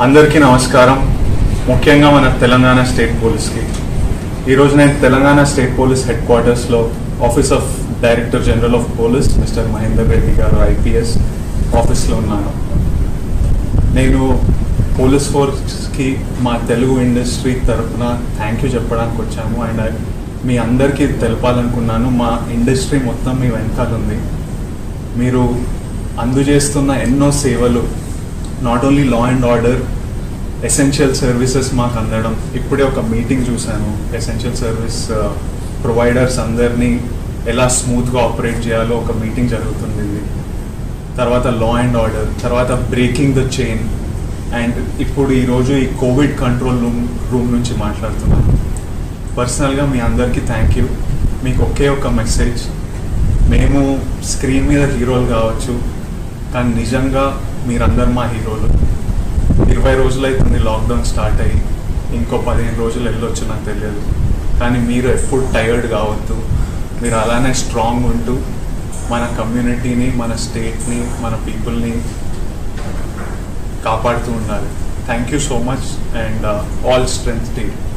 అందరికీ నమస్కారం ముఖ్యంగా మన తెలంగాణ స్టేట్ పోలీస్కి ఈరోజు నేను తెలంగాణ స్టేట్ పోలీస్ హెడ్ క్వార్టర్స్లో office of director general of police mister Mahender Reddy garu IPS ఆఫీస్లో ఉన్నాను నేను పోలీస్ ఫోర్స్కి మా తెలుగు ఇండస్ట్రీ తరఫున థ్యాంక్ యూ చెప్పడానికి వచ్చాము అండ్ మీ అందరికీ తెలపాలనుకున్నాను మా ఇండస్ట్రీ మొత్తం మీ వెనకాల ఉంది మీరు అందజేస్తున్న ఎన్నో సేవలు not only law and order essential services మాకు అందడం ఇప్పుడే ఒక మీటింగ్ చూశాను ఎసెన్షియల్ సర్వీస్ ప్రొవైడర్స్ అందరినీ ఎలా స్మూత్గా ఆపరేట్ చేయాలో ఒక మీటింగ్ జరుగుతుంది ఇది తర్వాత లా అండ్ ఆర్డర్ తర్వాత బ్రేకింగ్ ద చైన్ అండ్ ఇప్పుడు ఈరోజు ఈ కోవిడ్ కంట్రోల్ రూమ్ రూమ్ నుంచి మాట్లాడుతున్నాను పర్సనల్గా మీ అందరికీ థ్యాంక్ యూ మీకు ఒకే ఒక మెసేజ్ మేము స్క్రీన్ మీద హీరోలు కావచ్చు కానీ నిజంగా మీరందరు మా హీరోలు ఇరవై రోజులు అవుతుంది లాక్డౌన్ స్టార్ట్ అయ్యి ఇంకో పదిహేను రోజులు వెళ్ళొచ్చు నాకు తెలియదు కానీ మీరు ఎప్పుడు టైర్డ్ కావద్దు మీరు అలానే స్ట్రాంగ్ ఉంటూ మన కమ్యూనిటీని మన స్టేట్ని మన పీపుల్ని కాపాడుతూ ఉండాలి thank you so much and all strength team